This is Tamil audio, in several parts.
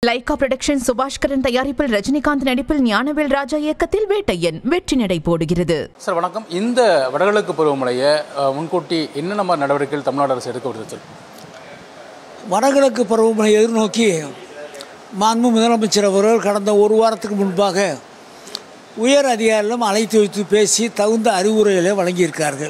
லைகா புரொடக்ஷன் சுபாஷ்கரன் தயாரிப்பில் ரஜினிகாந்த் நடிப்பில் ஞானவேல் ராஜா இயக்கத்தில் வேட்டையன் வெற்றி நடை போடுகிறது சார் வணக்கம் இந்த வடகிழக்கு பருவமழையை அஹ், முன்கூட்டி என்னென்ன மாதிரி நடவடிக்கைகள் தமிழ்நாடு அரசு எடுக்க விடுது சார் வடகிழக்கு பருவமழை எதிர்நோக்கி மாண்பு முதலமைச்சர் அவர்கள் கடந்த ஒரு வாரத்துக்கு முன்பாக உயர் அதிகாரிகளும் அழைத்து வைத்து பேசி தகுந்த அறிவுரைகளை வழங்கியிருக்கார்கள்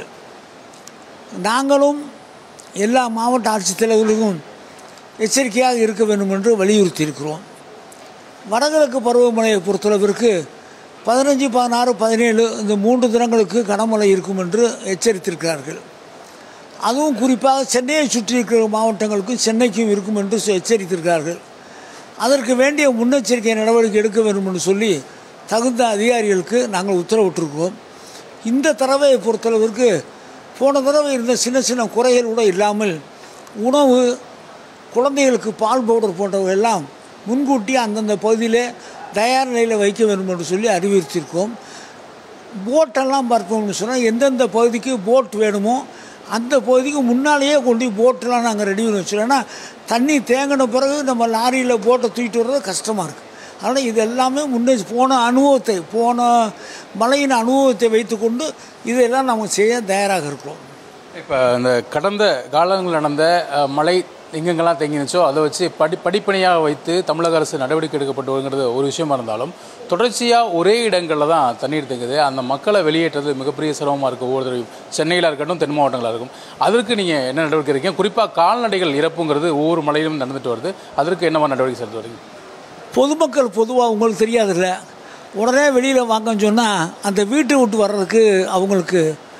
நாங்களும் எல்லா மாவட்ட ஆட்சித்தலைவர்களுக்கும் எச்சரிக்கையாக இருக்க வேண்டும் என்று வலியுறுத்தியிருக்கிறோம் வடகிழக்கு பருவமழையை பொறுத்தளவிற்கு பதினஞ்சு பதினாறு பதினேழு இந்த மூன்று தினங்களுக்கு கனமழை இருக்கும் என்று எச்சரித்திருக்கிறார்கள் அதுவும் குறிப்பாக சென்னையை சுற்றி இருக்கிற மாவட்டங்களுக்கும் சென்னைக்கும் இருக்கும் என்று சொ- எச்சரித்திருக்கிறார்கள் அதற்கு வேண்டிய முன்னெச்சரிக்கை நடவடிக்கை எடுக்க வேண்டும் என்று சொல்லி தகுந்த அதிகாரிகளுக்கு நாங்கள் உத்தரவிட்டிருக்கிறோம் இந்த தடவையை பொறுத்தளவிற்கு போன தடவை இருந்த சின்ன சின்ன குறைகள் கூட இல்லாமல் உணவு குழந்தைகளுக்கு பால் பவுடர் போன்றவை எல்லாம் முன்கூட்டி அந்தந்த பகுதியிலே தயார் நிலையில் வைக்க வேண்டும் என்று சொல்லி அறிவுறுத்தியிருக்கோம் போட்டெல்லாம் பார்த்தோம்னு சொன்னால் எந்தெந்த பகுதிக்கு போட் வேணுமோ அந்த பகுதிக்கு முன்னாலேயே கொண்டு போட்டெல்லாம் நாங்கள் ரெடி பண்ணி வச்சிருக்கோம் ஏன்னா தண்ணி தேங்கின பிறகு நம்ம லாரியில் போட்டை தூக்கிட்டு வர்றது கஷ்டமாக இருக்குது அதனால் இது எல்லாமே முன்னே போன அனுபவத்தை போன மழையின் அனுபவத்தை வைத்துக்கொண்டு இதெல்லாம் நம்ம செய்ய தயாராக இருக்கிறோம் இப்போ இந்த கடந்த காலங்களில் நடந்த அஹ், மழை எங்கெங்கெல்லாம் தேங்கினுச்சோ அதை வச்சு படி படிப்பணியாக வைத்து தமிழக அரசு நடவடிக்கை எடுக்கப்பட்டு வருங்கிறது ஒரு விஷயமா இருந்தாலும் தொடர்ச்சியாக ஒரே இடங்களில் தான் தண்ணீர் தேங்குது அந்த மக்களை வெளியேற்றது மிகப்பெரிய சிரமமாக இருக்குது ஒவ்வொரு தடவையும் சென்னையில் இருக்கட்டும் தென் மாவட்டங்களாக இருக்கும் அதற்கு நீங்கள் என்ன நடவடிக்கை இருக்கீங்க குறிப்பாக கால்நடைகள் இறப்புங்கிறது ஒவ்வொரு மலையிலும் நடந்துட்டு வருது அதற்கு என்ன மாதிரி நடவடிக்கை செலுத்து வரீங்க பொதுமக்கள் பொதுவாக உங்களுக்கு தெரியாதுல்ல உடனே வெளியில் வாங்கன்னு சொன்னால் அந்த வீட்டை விட்டு வர்றதுக்கு அவங்களுக்கு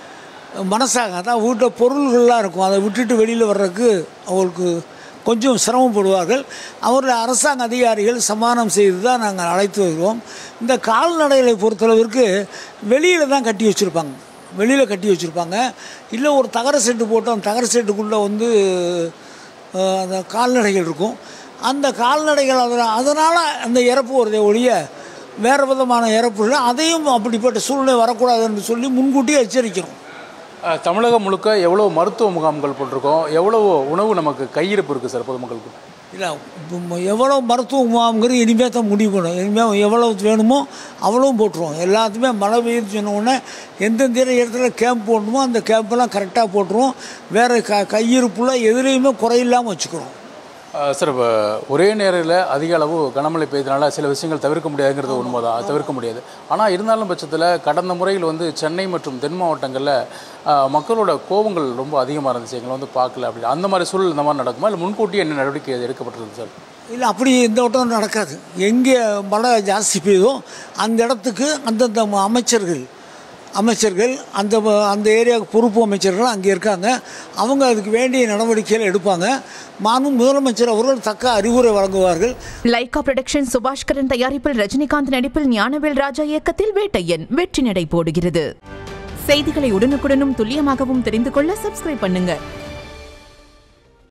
மனசாக அதான் வீட்டில் பொருள்கள்லாம் இருக்கும் அதை விட்டுட்டு வெளியில் வர்றதுக்கு அவங்களுக்கு கொஞ்சம் சிரமப்படுவார்கள் அவர்கள் அரசாங்க அதிகாரிகள் சமாதானம் செய்து தான் நாங்கள் அழைத்து வருவோம் இந்த கால்நடைகளை பொறுத்தளவிற்கு வெளியில் தான் கட்டி வச்சுருப்பாங்க வெளியில் கட்டி வச்சுருப்பாங்க இல்லை ஒரு தகர செட்டு போட்டு அந்த தகர செட்டுக்குள்ளே வந்து அஹ், அந்த கால்நடைகள் இருக்கும் அந்த கால்நடைகள் அதில் அதனால் அந்த இறப்பு வருதே ஒழிய வேறு விதமான இறப்பு இல்லை அதையும் அப்படிப்பட்ட சூழ்நிலை வரக்கூடாதுன்னு சொல்லி முன்கூட்டியே எச்சரிக்கிறோம் அஹ், தமிழகம் முழுக்க எவ்வளோ மருத்துவ முகாம்கள் போட்டிருக்கோம் எவ்வளோ உணவு நமக்கு கையிருப்பு இருக்குது சார் பொதுமக்களுக்கு இல்லை இப்போ எவ்வளோ மருத்துவ முகாம்ங்கிறது இனிமேல் தான் முடிவு பண்ணும் இனிமேல் எவ்வளோ வேணுமோ அவ்வளவும் போட்டுருவோம் எல்லாத்துக்குமே மழை பெய்யுது சொன்ன உடனே எந்தெந்த இடத்துல கேம்ப் போடணுமோ அந்த கேம்பெல்லாம் கரெக்டாக போட்டுருவோம் வேறு க கையிருப்புல எதுலேயுமே குறையில்லாமல் வச்சுக்கிறோம் அஹ் சார் இப்போ ஒரே நேரில் அதிக அளவு கனமழை பெய்தனால சில விஷயங்கள் தவிர்க்க முடியாதுங்கிறது உண்மைதான் அது தவிர்க்க முடியாது ஆனால் இருந்தாலும் பட்சத்தில் கடந்த முறையில் வந்து சென்னை மற்றும் தென் மாவட்டங்களில் அஹ், மக்களோட கோபங்கள் ரொம்ப அதிகமாக இருந்துச்சு எங்களை வந்து பார்க்கல அப்படி அந்த மாதிரி சூழல் இந்த மாதிரி நடக்குமா இல்லை முன்கூட்டியே என்ன நடவடிக்கை எடுக்கப்பட்டிருக்கு சார் இல்லை அப்படி இந்த வட்டம் நடக்காது எங்கே மழை ஜாஸ்தி பெய்யுதோ அந்த இடத்துக்கு அந்தந்த ம- அமைச்சர்கள் அமைச்சர்கள் அந்த ம- அந்த ஏரியாவுக்கு பொறுப்பு அமைச்சர்கள் அங்கே இருக்காங்க அவங்க அதுக்கு வேண்டிய நடவடிக்கைகள் எடுப்பாங்க மானும் முதலமைச்சர் அவர்கள் தக்க அறிவுரை வழங்குவார்கள் லைகா புரொடக்ஷன் சுபாஷ்கரன் தயாரிப்பில் ரஜினிகாந்த் நடிப்பில் ஞானவேல் ராஜா இயக்கத்தில் வேட்டையன் வெற்றி நடை போடுகிறது செய்திகளை உடனுக்குடனும் துல்லியமாகவும் தெரிந்து கொள்ள சப்ஸ்கிரைப் பண்ணுங்க